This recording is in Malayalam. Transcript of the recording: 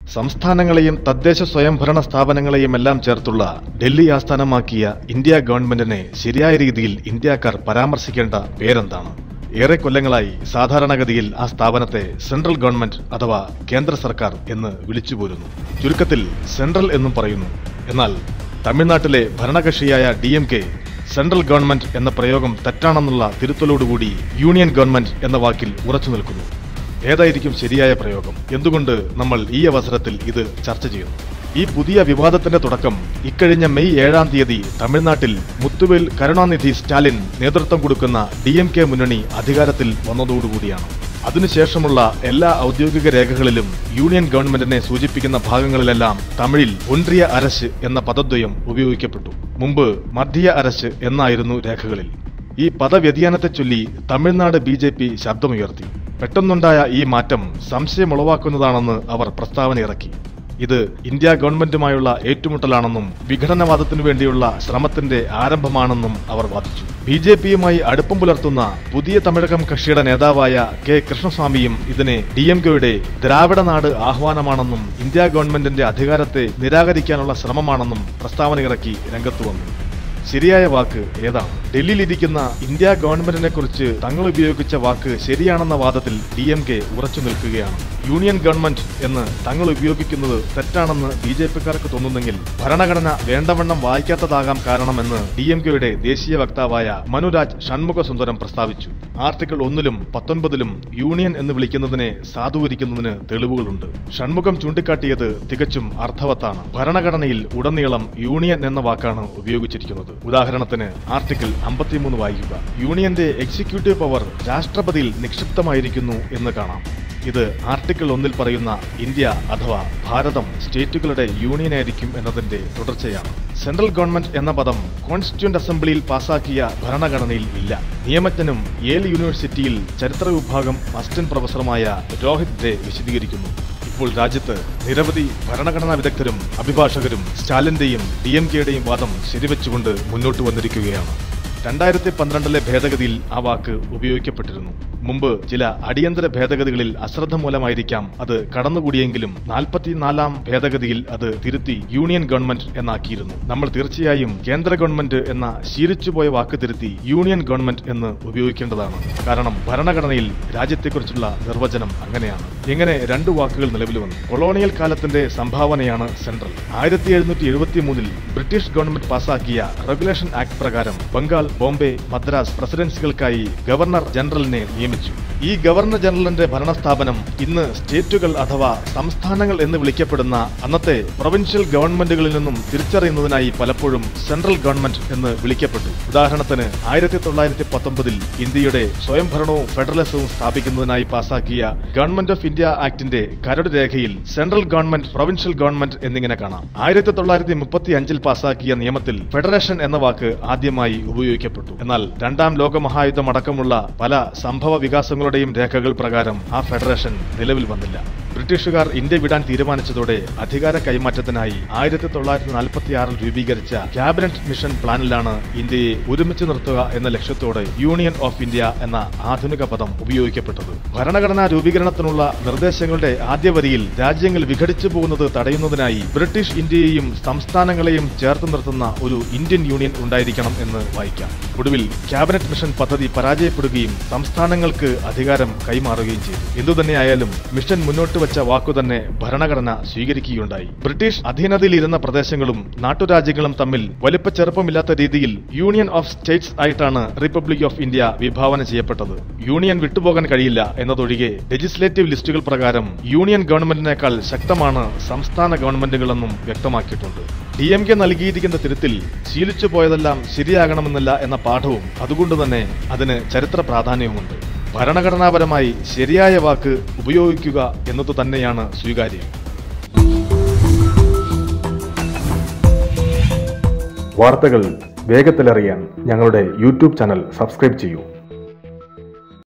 സംസ്ഥാനങ്ങളെയും തദ്ദേശ സ്വയംഭരണ സ്ഥാപനങ്ങളെയും എല്ലാം ചേർത്തുള്ള ഡൽഹി ആസ്ഥാനമാക്കിയ ഇന്ത്യ ഗവൺമെന്റിനെ ശരിയായ രീതിയിൽ ഇന്ത്യക്കാർ പരാമർശിക്കേണ്ട പേരെന്താണ് ഏറെ കൊല്ലങ്ങളായി സാധാരണഗതിയിൽ ആ സ്ഥാപനത്തെ സെൻട്രൽ ഗവൺമെന്റ് അഥവാ കേന്ദ്ര സർക്കാർ എന്ന് വിളിച്ചുപോരുന്നു ചുരുക്കത്തിൽ സെൻട്രൽ എന്നും പറയുന്നു എന്നാൽ തമിഴ്നാട്ടിലെ ഭരണകക്ഷിയായ D M K central government എന്ന പ്രയോഗം തെറ്റാണെന്നുള്ള തിരുത്തലോടുകൂടി യൂണിയൻ ഗവൺമെന്റ് എന്ന വാക്കിൽ ഉറച്ചു നിൽക്കുന്നു ഏതായിരിക്കും ശരിയായ പ്രയോഗം എന്തുകൊണ്ട് നമ്മൾ ഈ അവസരത്തിൽ ഇത് ചർച്ച ചെയ്യുന്നു ഈ പുതിയ വിവാദത്തിന്റെ തുടക്കം ഇക്കഴിഞ്ഞ മെയ് ഏഴാം തീയതി തമിഴ്നാട്ടിൽ മുത്തുവേൽ കരുണാനിധി സ്റ്റാലിൻ നേതൃത്വം കൊടുക്കുന്ന ഡി എം കെ മുന്നണി അധികാരത്തിൽ വന്നതോടുകൂടിയാണ് അതിനുശേഷമുള്ള എല്ലാ ഔദ്യോഗിക രേഖകളിലും യൂണിയൻ ഗവൺമെന്റിനെ സൂചിപ്പിക്കുന്ന ഭാഗങ്ങളിലെല്ലാം തമിഴിൽ ഒൻട്രിയ അരശ് എന്ന പദദ്വയം ഉപയോഗിക്കപ്പെട്ടു മുമ്പ് മധ്യ അരശ് എന്നായിരുന്നു രേഖകളിൽ ഈ പദവ്യതിയാനത്തെ ചൊല്ലി തമിഴ്നാട് ബി ജെ പി ശബ്ദമുയർത്തി പെട്ടെന്നുണ്ടായ ഈ മാറ്റം സംശയമുളവാക്കുന്നതാണെന്ന് അവർ പ്രസ്താവന ഇറക്കി ഇത് ഇന്ത്യ ഗവൺമെന്റുമായുള്ള ഏറ്റുമുട്ടലാണെന്നും വിഘടനവാദത്തിനു വേണ്ടിയുള്ള ശ്രമത്തിന്റെ ആരംഭമാണെന്നും അവർ വാദിച്ചു ബി ജെ പിയുമായി അടുപ്പം പുലർത്തുന്ന പുതിയ തമിഴകം കക്ഷിയുടെ നേതാവായ കെ കൃഷ്ണസ്വാമിയും ഇതിനെ ഡി എം കെയുടെ ദ്രാവിഡ നാട് ആഹ്വാനമാണെന്നും ഇന്ത്യ ഗവൺമെന്റിന്റെ അധികാരത്തെ നിരാകരിക്കാനുള്ള ശ്രമമാണെന്നും പ്രസ്താവന ഇറക്കി രംഗത്തു വന്നു ശരിയായ വാക്ക് ഏതാണ് ഡൽഹിയിലിരിക്കുന്ന ഇന്ത്യ ഗവൺമെന്റിനെ കുറിച്ച് തങ്ങൾ ഉപയോഗിച്ച വാക്ക് ശരിയാണെന്ന വാദത്തിൽ ഡി എം കെ ഉറച്ചു നിൽക്കുകയാണ് യൂണിയൻ ഗവൺമെന്റ് എന്ന് തങ്ങൾ ഉപയോഗിക്കുന്നത് തെറ്റാണെന്ന് ബി ജെ പിക്കാർക്ക് തോന്നുന്നെങ്കിൽ ഭരണഘടന വേണ്ടവണ്ണം വായിക്കാത്തതാകാം കാരണമെന്ന് ഡി എം കെയുടെ ദേശീയ വക്താവായ മനുരാജ് ഷൺമുഖ സുന്ദരം പ്രസ്താവിച്ചു ആർട്ടിക്കിൾ ഒന്നിലും പത്തൊൻപതിലും യൂണിയൻ എന്ന് വിളിക്കുന്നതിനെ സാധൂകരിക്കുന്നതിന് തെളിവുകളുണ്ട് ഷൺമുഖം ചൂണ്ടിക്കാട്ടിയത് തികച്ചും അർത്ഥവത്താണ് ഭരണഘടനയിൽ ഉടനീളം യൂണിയൻ എന്ന വാക്കാണ് ഉപയോഗിച്ചിരിക്കുന്നത് ഉദാഹരണത്തിന് ആർട്ടിക്കിൾ അമ്പത്തിമൂന്ന് വായിക്കുക യൂണിയന്റെ എക്സിക്യൂട്ടീവ് പവർ രാഷ്ട്രപതിയിൽ നിക്ഷിപ്തമായിരിക്കുന്നു എന്ന് കാണാം ഇത് ആർട്ടിക്കിൾ ഒന്നിൽ പറയുന്ന ഇന്ത്യ അഥവാ ഭാരതം സ്റ്റേറ്റുകളുടെ യൂണിയനായിരിക്കും എന്നതിന്റെ തുടർച്ചയാണ് സെൻട്രൽ ഗവൺമെന്റ് എന്ന പദം കോൺസ്റ്റിറ്റ്യൂന്റ് അസംബ്ലിയിൽ പാസാക്കിയ ഭരണഘടനയിൽ ഇല്ല നിയമജ്ഞനും യേൽ യൂണിവേഴ്സിറ്റിയിൽ ചരിത്ര വിഭാഗം അസിസ്റ്റന്റ് പ്രൊഫസറുമായ രോഹിത് ദേ വിശദീകരിക്കുന്നു ഇപ്പോൾ രാജ്യത്ത് നിരവധി ഭരണഘടനാ വിദഗ്ധരും അഭിഭാഷകരും സ്റ്റാലിന്റെയും ഡി എം കെയുടെയും വാദം ശരിവെച്ചുകൊണ്ട് മുന്നോട്ട് വന്നിരിക്കുകയാണ് രണ്ടായിരത്തി പന്ത്രണ്ടിലെ ഭേദഗതിയിൽ ആ വാക്ക് ഉപയോഗിക്കപ്പെട്ടിരുന്നു മുമ്പ് ചില അടിയന്തര ഭേദഗതികളിൽ അശ്രദ്ധ മൂലമായിരിക്കാം അത് കടന്നുകൂടിയെങ്കിലും നാൽപ്പത്തിനാലാം ഭേദഗതിയിൽ അത് തിരുത്തി യൂണിയൻ ഗവൺമെന്റ് എന്നാക്കിയിരുന്നു നമ്മൾ തീർച്ചയായും കേന്ദ്ര ഗവൺമെന്റ് എന്ന ശീലിച്ചുപോയ വാക്ക് തിരുത്തി യൂണിയൻ ഗവൺമെന്റ് എന്ന് ഉപയോഗിക്കേണ്ടതാണ് കാരണം ഭരണഘടനയിൽ രാജ്യത്തെക്കുറിച്ചുള്ള നിർവചനം അങ്ങനെയാണ് എങ്ങനെ രണ്ടു വാക്കുകൾ നിലവിൽ വന്നു കൊളോണിയൽ കാലത്തിന്റെ സംഭാവനയാണ് സെൻട്രൽ ആയിരത്തി എഴുന്നൂറ്റി എഴുപത്തി മൂന്നിൽ ബ്രിട്ടീഷ് ഗവൺമെന്റ് പാസാക്കിയ റെഗുലേഷൻ ആക്ട് പ്രകാരം ബംഗാൾ ബോംബെ മദ്രാസ് പ്രസിഡൻസികൾക്കായി ഗവർണർ ജനറലിനെ നിയമിച്ചു ഈ ഗവർണർ ജനറലിന്റെ ഭരണസ്ഥാപനം ഇന്ന് സ്റ്റേറ്റുകൾ അഥവാ സംസ്ഥാനങ്ങൾ എന്ന് വിളിക്കപ്പെടുന്ന അന്നത്തെ പ്രൊവിൻഷ്യൽ ഗവൺമെന്റുകളിൽ നിന്നും തിരിച്ചറിയുന്നതിനായി പലപ്പോഴും സെൻട്രൽ ഗവൺമെന്റ് എന്ന് വിളിക്കപ്പെട്ടു ഉദാഹരണത്തിന് ആയിരത്തി തൊള്ളായിരത്തി പത്തൊമ്പതിൽ ഇന്ത്യയുടെ സ്വയംഭരണവും ഫെഡറലിസവും സ്ഥാപിക്കുന്നതിനായി പാസാക്കിയ ഗവൺമെന്റ് ഓഫ് ഇന്ത്യ ആക്ടിന്റെ കരട് രേഖയിൽ സെൻട്രൽ ഗവൺമെന്റ് പ്രൊവിൻഷ്യൽ ഗവൺമെന്റ് എന്നിങ്ങനെ കാണാം ആയിരത്തി തൊള്ളായിരത്തി മുപ്പത്തി അഞ്ചിൽ പാസാക്കിയ നിയമത്തിൽ ഫെഡറേഷൻ എന്ന വാക്ക് ആദ്യമായി ഉപയോഗിക്കപ്പെട്ടു എന്നാൽ രണ്ടാം ലോകമഹായുദ്ധം അടക്കമുള്ള പല സംഭവ വികാസങ്ങളുടെയും രേഖകൾ പ്രകാരം ആ ഫെഡറേഷൻ നിലവിൽ വന്നില്ല ബ്രിട്ടീഷുകാർ ഇന്ത്യ വിടാൻ തീരുമാനിച്ചതോടെ അധികാര കൈമാറ്റത്തിനായി ആയിരത്തി തൊള്ളായിരത്തി നാൽപ്പത്തി ആറിൽ രൂപീകരിച്ച ക്യാബിനറ്റ് മിഷൻ പ്ലാനിലാണ് ഇന്ത്യയെ ഒരുമിച്ച് നിർത്തുക എന്ന ലക്ഷ്യത്തോടെ യൂണിയൻ ഓഫ് ഇന്ത്യ എന്ന ആധുനിക പദം ഉപയോഗിക്കപ്പെട്ടത് ഭരണഘടനാ രൂപീകരണത്തിനുള്ള നിർദ്ദേശങ്ങളുടെ ആദ്യ വരിയിൽ രാജ്യങ്ങൾ വിഘടിച്ചു പോകുന്നത് തടയുന്നതിനായി ബ്രിട്ടീഷ് ഇന്ത്യയെയും സംസ്ഥാനങ്ങളെയും ചേർത്ത് നിർത്തുന്ന ഒരു ഇന്ത്യൻ യൂണിയൻ ഉണ്ടായിരിക്കണം എന്ന് വായിക്കാം ഒടുവിൽ ക്യാബിനറ്റ് മിഷൻ പദ്ധതി പരാജയപ്പെടുകയും സംസ്ഥാനങ്ങൾക്ക് അധികാരം കൈമാറുകയും ചെയ്തു എന്തുതന്നെയായാലും മിഷൻ മുന്നോട്ട് വെച്ച വാക്കുതന്നെ ഭരണഘടന സ്വീകരിക്കുകയുണ്ടായി ബ്രിട്ടീഷ് അധീനതയിലിരുന്ന പ്രദേശങ്ങളും നാട്ടുരാജ്യങ്ങളും തമ്മിൽ വലിപ്പ ചെറുപ്പമില്ലാത്ത രീതിയിൽ യൂണിയൻ ഓഫ് സ്റ്റേറ്റ്സ് ആയിട്ടാണ് റിപ്പബ്ലിക് ഓഫ് ഇന്ത്യ വിഭാവന ചെയ്യപ്പെട്ടത് യൂണിയൻ വിട്ടുപോകാൻ കഴിയില്ല എന്നതൊഴികെ ലെജിസ്ലേറ്റീവ് ലിസ്റ്റുകൾ പ്രകാരം യൂണിയൻ ഗവൺമെന്റിനേക്കാൾ ശക്തമാണ് സംസ്ഥാന ഗവൺമെന്റുകളെന്നും വ്യക്തമാക്കിയിട്ടുണ്ട് ഡി എം കെ നൽകിയിരിക്കുന്ന തിരുത്തിൽ ശീലിച്ചു പോയതെല്ലാം ശരിയാകണമെന്നില്ല എന്ന പാഠവും അതുകൊണ്ട് തന്നെ അതിന് ചരിത്ര പ്രാധാന്യവുമുണ്ട് ഭരണഘടനാപരമായി ശരിയായ വാക്ക് ഉപയോഗിക്കുക എന്നതു തന്നെയാണ് സ്വീകാര്യം വാർത്തകൾ വേഗത്തിലറിയാൻ ഞങ്ങളുടെ യൂട്യൂബ് ചാനൽ സബ്സ്ക്രൈബ് ചെയ്യൂ